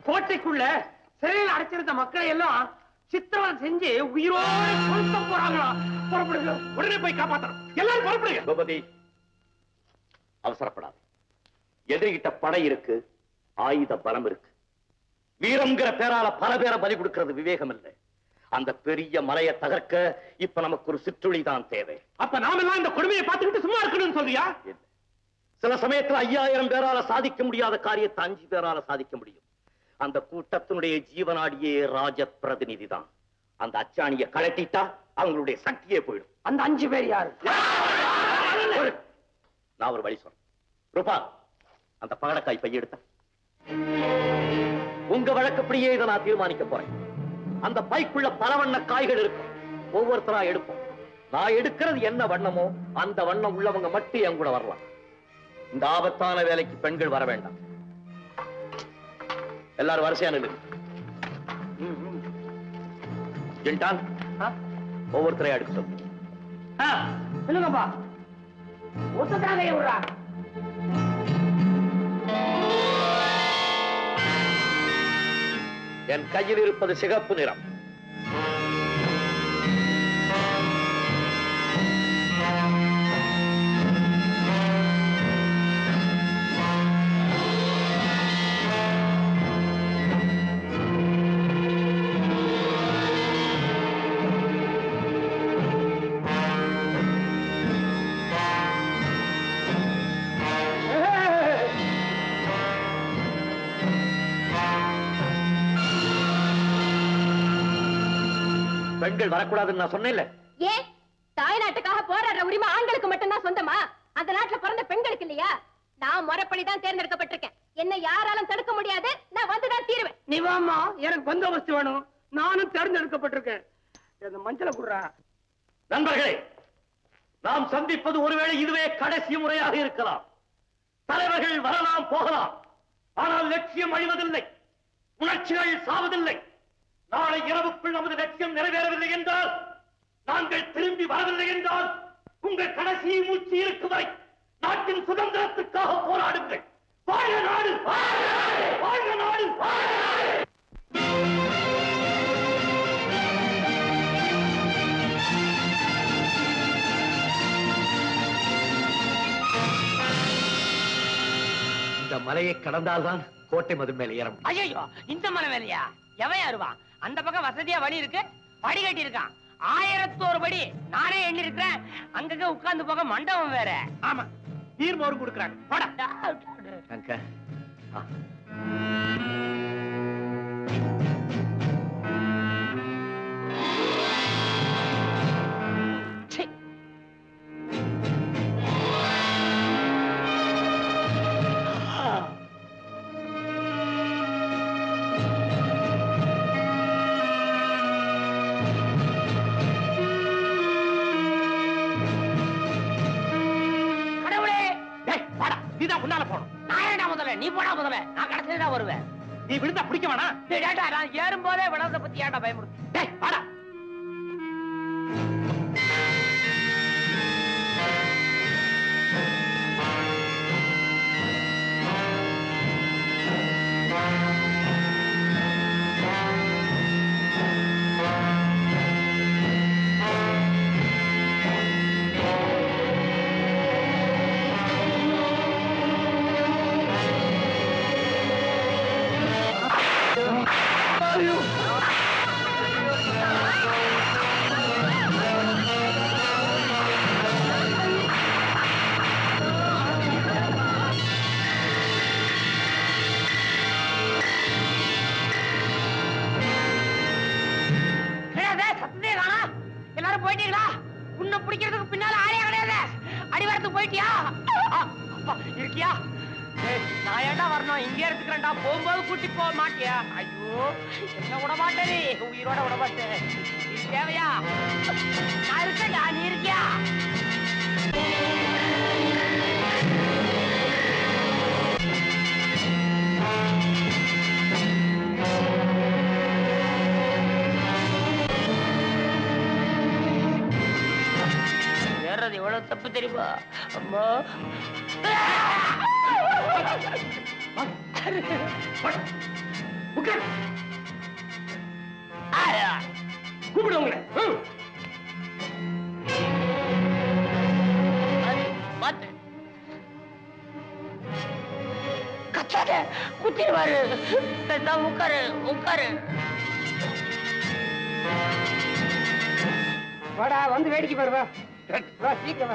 கோட்டைக்குள்ள சிறையில் அடைச்சிருந்த மக்களை எல்லாம் சித்திரவதை செஞ்சு உயிரோட கொளுத்த போறாங்களா புறப்படுங்க உடனே போய் காப்பாத்தணும் எல்லாரும் புறப்படுங்க பூபதி அவசரப்படாது எதிரிகிட்ட படை இருக்கு ஆயுத பலம் இருக்கு வீரம்ங்கிற பேரால பல பேரை பலி கொடுக்கிறது விவேகம் இல்லை அந்த பெரிய மலையை தகர்க்க இப்ப நமக்கு ஒரு சிற்றுளி தான் தேவை அப்ப நாமெல்லாம் இந்த கொடுமையை பார்த்துக்கிட்டு சும்மா இருக்கணும்னு சொல்றியா இல்லை. சில சமயத்துல ஐயாயிரம் பேரால சாதிக்க முடியாத காரியத்தை அஞ்சு பேரால சாதிக்க முடியும் அந்த கூட்டத்தினுடைய ஜீவனாடியே ராஜ பிரதிநிதி தான் அந்த அச்சாணியை கழட்டிட்டா அவங்களுடைய சக்தியே போயிடும் அந்த அஞ்சு பேர் யாரு ஒரு- நான் ஒரு வழி சொல்றேன் ரூபா அந்த பகடக்காய் பைய எடுத்த உங்க வழக்கப்படியே இதை நான் தீர்மானிக்க போறேன் அந்த பைக்குள்ள பல வண்ண காய்கள் இருக்கும் ஒவ்வொருத்தரா எடுப்போம் நான் எடுக்கிறது என்ன வண்ணமோ அந்த வண்ணம் உள்ளவங்க மட்டும் என் கூட வரலாம் இந்த ஆபத்தான வேலைக்கு பெண்கள் வர வேண்டாம் எல்லாரும் வரிசையா நில்லு ஜின்டான் ஒவ்வொருத்தரையா எடுக்க சொல்லு சொல்லுங்கப்பா ஒத்ததாக விடுறா என் கையில் இருப்பது சிகப்பு நிறம் பெண்கள் வரக்கூடாதுன்னு நான் சொன்னேன்ல ஏன் தாய் நாட்டுக்காக போராடுற உரிமை ஆண்களுக்கு மட்டும்தான் சொந்தமா அந்த நாட்டுல பிறந்த பெண்களுக்கு இல்லையா நான் முறைப்படி தான் தேர்ந்தெடுக்கப்பட்டிருக்கேன் என்ன யாராலும் தடுக்க முடியாது நான் வந்துதான் தீருவேன் நீ வாமா எனக்கு பந்தோபஸ்து வேணும் நானும் தேர்ந்தெடுக்கப்பட்டிருக்கேன் இந்த மஞ்சளை குடுறா நண்பர்களே நாம் சந்திப்பது ஒருவேளை இதுவே கடைசி முறையாக இருக்கலாம் தலைவர்கள் வரலாம் போகலாம் ஆனால் லட்சியம் அழிவதில்லை உணர்ச்சிகள் சாவதில்லை நாளை இரவுக்குள் நமது லட்சியம் நிறைவேறவில்லை என்றால் நாங்கள் திரும்பி வரவில்லை என்றால் உங்கள் கடைசி மூச்சு இருக்கும் வரை நாட்டின் சுதந்திரத்துக்காக போராடுங்கள் வாழ்க நாடு வாழ்க நாடு வாழ்க நாடு இந்த மலையை கடந்தால்தான் கோட்டை மது மேல ஏற முடியும் ஐயோ இந்த மலை வேலையா எவன் யாருவான் அந்த பக்கம் வசதியா வழி இருக்கு படி கட்டி இருக்கான் ஆயிரத்தோரு படி நானே எண்ணி இருக்கிறேன் அங்கங்க உட்கார்ந்து போக மண்டபம் வேற ஆமா நீர் மோர் கொடுக்குறாங்க போடா அங்க ஆ. ச்சீ. கடவுளே டேய் வாடா நீதான் முன்னால போகணும் நான் ஏன்டா முதல்ல நீ போடா முதல்ல நான் கடைசியில தான் வருவேன் நீ விழுந்தா பிடிக்க வேணாம் டேய், டேய், டேய், நான் ஏறும் போதே விழாத பத்தி ஏன்டா பயமுறுத்து டேய் வாடா என்னடா சத்தத்தையே காணா எல்லாரும் போயிட்டீங்களா உன்னை பிடிக்கிறதுக்கு பின்னால ஆளே கிடையாது அடிவாரத்துக்கு போயிட்டியா ஆ, அப்பா, இருக்கியா ஏய், நான் ஏன்டா வரணும் இங்கே எடுத்துக்கிறேன்டா போகும்போது கூட்டி போக மாட்டியா ஐயோ என்ன விட மாட்டேரி உயிரோட விட மாட்டேன் நீ தேவையா நான் இருக்கேன்டா நீ இருக்கியா ஏறது எவ்வளவு தப்பு தெரியுமா அம்மா உட்கார் கூப்பிடு உங்களை ம். பார்த்து கத்தாத குத்திடுவாரு பேசாம உட்காரு உட்காரு வாடா வந்து வேடிக்கை பாரு வா வா சீக்கிரம் வா